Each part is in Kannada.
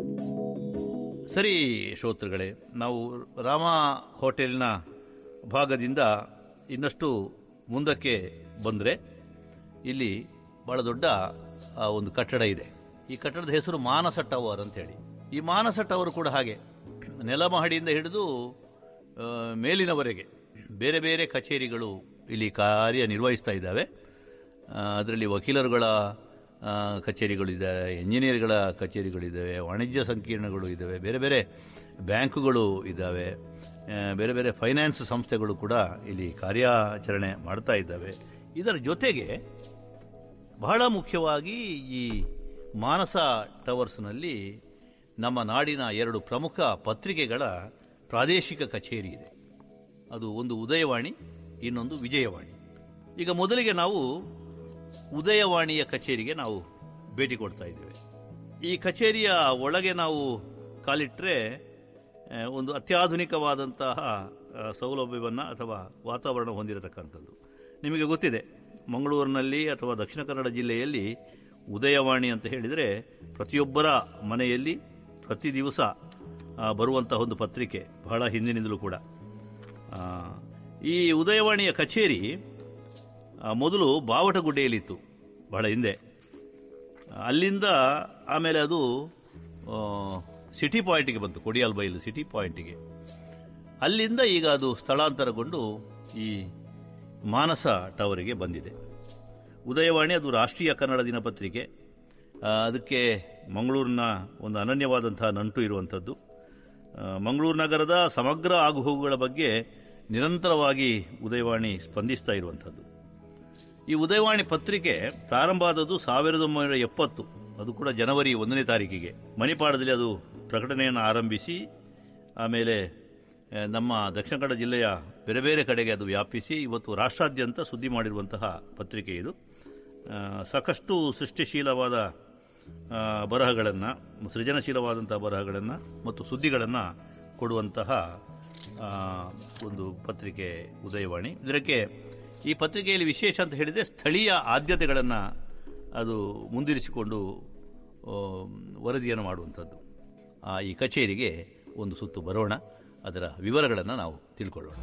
ಸರಿ ಶ್ರೋತೃಗಳೇ ನಾವು ರಾಮ ಹೋಟೆಲ್ನ ಭಾಗದಿಂದ ಇನ್ನಷ್ಟು ಮುಂದಕ್ಕೆ ಬಂದರೆ ಇಲ್ಲಿ ಬಹಳ ದೊಡ್ಡ ಆ, ಒಂದು ಕಟ್ಟಡ ಇದೆ ಈ ಕಟ್ಟಡದ ಹೆಸರು ಮಾನಸ ಟವರ್ ಅಂತ ಹೇಳಿ ಈ ಮಾನಸ ಟವರ್ ಕೂಡ ಹಾಗೆ ನೆಲಮಹಡಿಯಿಂದ ಹಿಡಿದು ಆ, ಮೇಲಿನವರೆಗೆ ಬೇರೆ ಬೇರೆ ಕಚೇರಿಗಳು ಇಲ್ಲಿ ಕಾರ್ಯ ನಿರ್ವಹಿಸ್ತಾ ಇದ್ದಾವೆ ಅದರಲ್ಲಿ ವಕೀಲರುಗಳ ಆ, ಕಚೇರಿಗಳಿದ್ದಾವೆ ಎಂಜಿನಿಯರ್ಗಳ ಕಚೇರಿಗಳಿದ್ದಾವೆ ವಾಣಿಜ್ಯ ಸಂಕೀರ್ಣಗಳು ಇದ್ದಾವೆ ಬೇರೆ ಬೇರೆ ಬ್ಯಾಂಕುಗಳು ಇದ್ದಾವೆ ಆ, ಬೇರೆ ಬೇರೆ ಫೈನಾನ್ಸ್ ಸಂಸ್ಥೆಗಳು ಕೂಡ ಇಲ್ಲಿ ಕಾರ್ಯಾಚರಣೆ ಮಾಡ್ತಾ ಇದ್ದಾವೆ ಇದರ ಜೊತೆಗೆ ಬಹಳ ಮುಖ್ಯವಾಗಿ ಈ ಮಾನಸ ಟವರ್ಸ್ನಲ್ಲಿ ನಮ್ಮ ನಾಡಿನ ಎರಡು ಪ್ರಮುಖ ಪತ್ರಿಕೆಗಳ ಪ್ರಾದೇಶಿಕ ಕಚೇರಿ ಇದೆ ಅದು ಒಂದು ಉದಯವಾಣಿ ಇನ್ನೊಂದು ವಿಜಯವಾಣಿ ಈಗ ಮೊದಲಿಗೆ ನಾವು ಉದಯವಾಣಿಯ ಕಚೇರಿಗೆ ನಾವು ಭೇಟಿ ಕೊಡ್ತಾ ಇದ್ದೇವೆ ಈ ಕಚೇರಿಯ ಒಳಗೆ ನಾವು ಕಾಲಿಟ್ಟರೆ ಆ, ಒಂದು ಅತ್ಯಾಧುನಿಕವಾದಂತಹ ಆ, ಸೌಲಭ್ಯವನ್ನು ಅಥವಾ ವಾತಾವರಣ ಹೊಂದಿರತಕ್ಕಂಥದ್ದು ನಿಮಗೆ ಗೊತ್ತಿದೆ ಮಂಗಳೂರಿನಲ್ಲಿ ಅಥವಾ ದಕ್ಷಿಣ ಕನ್ನಡ ಜಿಲ್ಲೆಯಲ್ಲಿ ಉದಯವಾಣಿ ಅಂತ ಹೇಳಿದರೆ ಪ್ರತಿಯೊಬ್ಬರ ಮನೆಯಲ್ಲಿ ಪ್ರತಿ ದಿವಸ ಆ, ಬರುವಂತಹ ಒಂದು ಪತ್ರಿಕೆ ಬಹಳ ಹಿಂದಿನಿಂದಲೂ ಕೂಡ ಆ, ಈ ಉದಯವಾಣಿಯ ಕಚೇರಿ ಆ, ಮೊದಲು ಬಾವಟಗುಡ್ಡೆಯಲ್ಲಿತ್ತು ಬಹಳ ಹಿಂದೆ ಅಲ್ಲಿಂದ ಆಮೇಲೆ ಅದು ಆ, ಸಿಟಿ ಪಾಯಿಂಟಿಗೆ ಬಂತು ಕೊಡಿಯಾಲ್ ಬೈಲು ಸಿಟಿ ಪಾಯಿಂಟಿಗೆ ಅಲ್ಲಿಂದ ಈಗ ಅದು ಸ್ಥಳಾಂತರಗೊಂಡು ಈ ಮಾನಸ ಟವರಿಗೆ ಬಂದಿದೆ ಉದಯವಾಣಿ ಅದು ರಾಷ್ಟ್ರೀಯ ಕನ್ನಡ ದಿನಪತ್ರಿಕೆ ಆ, ಅದಕ್ಕೆ ಮಂಗಳೂರಿನ ಒಂದು ಅನನ್ಯವಾದಂತಹ ನಂಟು ಇರುವಂಥದ್ದು ಆ, ಮಂಗಳೂರು ನಗರದ ಸಮಗ್ರ ಆಗುಹೋಗುಗಳ ಬಗ್ಗೆ ನಿರಂತರವಾಗಿ ಉದಯವಾಣಿ ಸ್ಪಂದಿಸ್ತಾ ಇರುವಂಥದ್ದು ಈ ಉದಯವಾಣಿ ಪತ್ರಿಕೆ ಪ್ರಾರಂಭ ಆದದ್ದು ಸಾವಿರದ ಒಂಬೈನೂರ ಎಪ್ಪತ್ತು ಅದು ಕೂಡ ಜನವರಿ ಒಂದನೇ ತಾರೀಕಿಗೆ ಮಣಿಪಾಡದಲ್ಲಿ ಅದು ಪ್ರಕಟಣೆಯನ್ನು ಆರಂಭಿಸಿ ಆಮೇಲೆ ಆ, ನಮ್ಮ ದಕ್ಷಿಣ ಕನ್ನಡ ಜಿಲ್ಲೆಯ ಬೇರೆ ಬೇರೆ ಕಡೆಗೆ ಅದು ವ್ಯಾಪಿಸಿ ಇವತ್ತು ರಾಷ್ಟ್ರಾದ್ಯಂತ ಸುದ್ದಿ ಮಾಡಿರುವಂತಹ ಪತ್ರಿಕೆ ಇದು ಆ, ಸಾಕಷ್ಟು ಸೃಷ್ಟಿಶೀಲವಾದ ಬರಹಗಳನ್ನು ಸೃಜನಶೀಲವಾದಂತಹ ಬರಹಗಳನ್ನು ಮತ್ತು ಸುದ್ದಿಗಳನ್ನು ಕೊಡುವಂತಹ ಆ, ಒಂದು ಪತ್ರಿಕೆ ಉದಯವಾಣಿ ಇದಕ್ಕೆ ಈ ಪತ್ರಿಕೆಯಲ್ಲಿ ವಿಶೇಷ ಅಂತ ಹೇಳಿದರೆ ಸ್ಥಳೀಯ ಆದ್ಯತೆಗಳನ್ನು ಅದು ಮುಂದಿರಿಸಿಕೊಂಡು ಆ, ವರದಿಯನ್ನು ಮಾಡುವಂಥದ್ದು ಆ, ಈ ಕಚೇರಿಗೆ ಒಂದು ಸುತ್ತು ಬರೋಣ ಅದರ ವಿವರಗಳನ್ನು ನಾವು ತಿಳ್ಕೊಳ್ಳೋಣ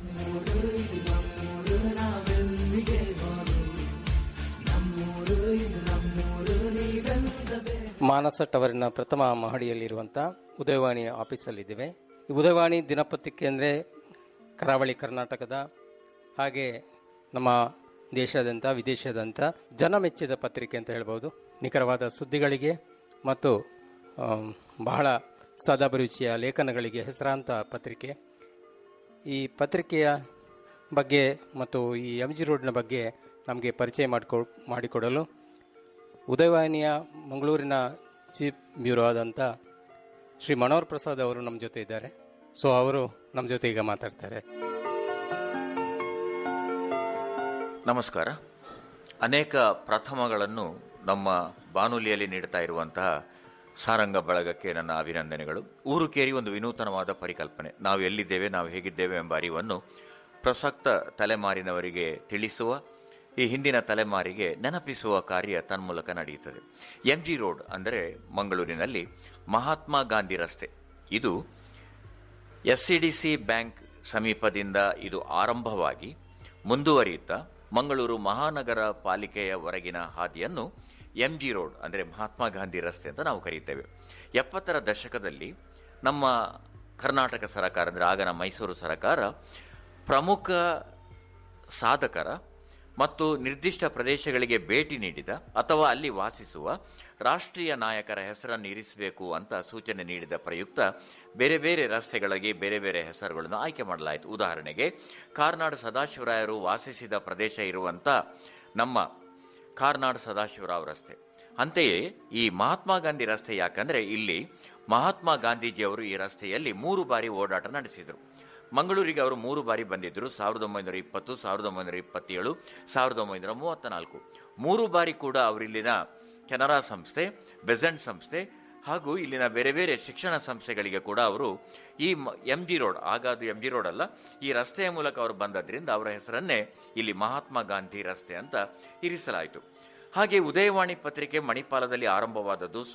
ಮಾನಸ ಟವರಿನ ಪ್ರಥಮ ಮಹಡಿಯಲ್ಲಿರುವಂಥ ಉದಯವಾಣಿ ಆಫೀಸಲ್ಲಿದ್ದೇವೆ ಈ ಉದಯವಾಣಿ ದಿನಪತ್ರಿಕೆ ಅಂದರೆ ಕರಾವಳಿ ಕರ್ನಾಟಕದ ಹಾಗೆ ನಮ್ಮ ದೇಶಾದ್ಯಂತ ವಿದೇಶಾದ್ಯಂತ ಜನಮೆಚ್ಚಿದ ಪತ್ರಿಕೆ ಅಂತ ಹೇಳ್ಬೋದು ನಿಖರವಾದ ಸುದ್ದಿಗಳಿಗೆ ಮತ್ತು ಆಮ್, ಬಹಳ ಸದಾಭಿರುಚಿಯ ಲೇಖನಗಳಿಗೆ ಹೆಸರಾಂತ ಪತ್ರಿಕೆ ಈ ಪತ್ರಿಕೆಯ ಬಗ್ಗೆ ಮತ್ತು ಈ ಎಂ ಜಿ ರೋಡ್ನ ಬಗ್ಗೆ ನಮಗೆ ಪರಿಚಯ ಮಾಡಿಕೊ ಮಾಡಿಕೊಡಲು ಉದಯವಾಹಿನಿಯ ಮಂಗಳೂರಿನ ಚೀಫ್ ಬ್ಯೂರೋ ಆದಂಥ ಶ್ರೀ ಮನೋಹರ್ ಪ್ರಸಾದ್ ಅವರು ನಮ್ಮ ಜೊತೆ ಇದ್ದಾರೆ ಸೊ ಅವರು ನಮ್ಮ ಜೊತೆ ಈಗ ಮಾತಾಡ್ತಾರೆ ನಮಸ್ಕಾರ ಅನೇಕ ಪ್ರಥಮಗಳನ್ನು ನಮ್ಮ ಬಾನುಲಿಯಲ್ಲಿ ನೀಡ್ತಾ ಇರುವಂತಹ ಸಾರಂಗ ಬಳಗಕ್ಕೆ ನನ್ನ ಅಭಿನಂದನೆಗಳು ಊರು ಕೇರಿ ಒಂದು ವಿನೂತನವಾದ ಪರಿಕಲ್ಪನೆ ನಾವು ಎಲ್ಲಿದ್ದೇವೆ ನಾವು ಹೇಗಿದ್ದೇವೆ ಎಂಬ ಅರಿವನ್ನು ಪ್ರಸಕ್ತ ತಲೆಮಾರಿನವರಿಗೆ ತಿಳಿಸುವ ಈ ಹಿಂದಿನ ತಲೆಮಾರಿಗೆ ನೆನಪಿಸುವ ಕಾರ್ಯ ತನ್ಮೂಲಕ ನಡೆಯುತ್ತದೆ ಎಂಜಿ ರೋಡ್ ಅಂದರೆ ಮಂಗಳೂರಿನಲ್ಲಿ ಮಹಾತ್ಮ ಗಾಂಧಿ ರಸ್ತೆ ಇದು ಎಸ್ಸಿಡಿಸಿ ಬ್ಯಾಂಕ್ ಸಮೀಪದಿಂದ ಇದು ಆರಂಭವಾಗಿ ಮುಂದುವರಿಯುತ್ತಾ ಮಂಗಳೂರು ಮಹಾನಗರ ಪಾಲಿಕೆಯ ಹೊರಗಿನ ಹಾದಿಯನ್ನು ಎಂಜಿ ರೋಡ್ ಅಂದರೆ ಮಹಾತ್ಮ ಗಾಂಧಿ ರಸ್ತೆ ಅಂತ ನಾವು ಕರೀತೇವೆ ಎಪ್ಪತ್ತರ ದಶಕದಲ್ಲಿ ನಮ್ಮ ಕರ್ನಾಟಕ ಸರ್ಕಾರ ಅಂದರೆ ಆಗನ ಮೈಸೂರು ಸರ್ಕಾರ ಪ್ರಮುಖ ಸಾಧಕರ ಮತ್ತು ನಿರ್ದಿಷ್ಟ ಪ್ರದೇಶಗಳಿಗೆ ಭೇಟಿ ನೀಡಿದ ಅಥವಾ ಅಲ್ಲಿ ವಾಸಿಸುವ ರಾಷ್ಟ್ರೀಯ ನಾಯಕರ ಹೆಸರನ್ನು ಇರಿಸಬೇಕು ಅಂತ ಸೂಚನೆ ನೀಡಿದ ಪ್ರಯುಕ್ತ ಬೇರೆ ಬೇರೆ ರಸ್ತೆಗಳಿಗೆ ಬೇರೆ ಬೇರೆ ಹೆಸರುಗಳನ್ನು ಆಯ್ಕೆ ಮಾಡಲಾಯಿತು ಉದಾಹರಣೆಗೆ ಕಾರ್ನಾಡ್ ಸದಾಶಿವರಾಯರು ವಾಸಿಸಿದ ಪ್ರದೇಶ ಇರುವಂತ ನಮ್ಮ ಕಾರ್ನಾಡ್ ಸದಾಶಿವರಾವ್ ರಸ್ತೆ ಅಂತೆಯೇ ಈ ಮಹಾತ್ಮ ಗಾಂಧಿ ರಸ್ತೆ ಯಾಕಂದ್ರೆ ಇಲ್ಲಿ ಮಹಾತ್ಮ ಗಾಂಧೀಜಿಯವರು ಈ ರಸ್ತೆಯಲ್ಲಿ ಮೂರು ಬಾರಿ ಓಡಾಟ ನಡೆಸಿದರು ಮಂಗಳೂರಿಗೆ ಅವರು ಮೂರು ಬಾರಿ ಬಂದಿದ್ದರು ಸಾವಿರದ ಒಂಬೈನೂರ ಇಪ್ಪತ್ತು ಸಾವಿರದ ಒಂಬೈನೂರ ಇಪ್ಪತ್ತೇಳು ಸಾವಿರದ ಒಂಬೈನೂರ ಮೂವತ್ತ ನಾಲ್ಕು ಮೂರು ಬಾರಿ ಕೂಡ ಅವರಿಲ್ಲಿನ ಕೆನರಾ ಸಂಸ್ಥೆ ಬೆಸೆಂಟ್ ಸಂಸ್ಥೆ ಹಾಗೂ ಇಲ್ಲಿನ ಬೇರೆ ಬೇರೆ ಶಿಕ್ಷಣ ಸಂಸ್ಥೆಗಳಿಗೆ ಕೂಡ ಅವರು ಈ ಎಂ ಜಿ ರೋಡ್ ಆಗ ಅದು ಎಂ ಜಿ ರೋಡ್ ಅಲ್ಲ ಈ ರಸ್ತೆಯ ಮೂಲಕ ಅವರು ಬಂದದ್ರಿಂದ ಅವರ ಹೆಸರನ್ನೇ ಇಲ್ಲಿ ಮಹಾತ್ಮ ಗಾಂಧಿ ರಸ್ತೆ ಅಂತ ಇರಿಸಲಾಯಿತು ಹಾಗೆ ಉದಯವಾಣಿ ಪತ್ರಿಕೆ ಮಣಿಪಾಲದಲ್ಲಿ ಆರಂಭವಾದದ್ದು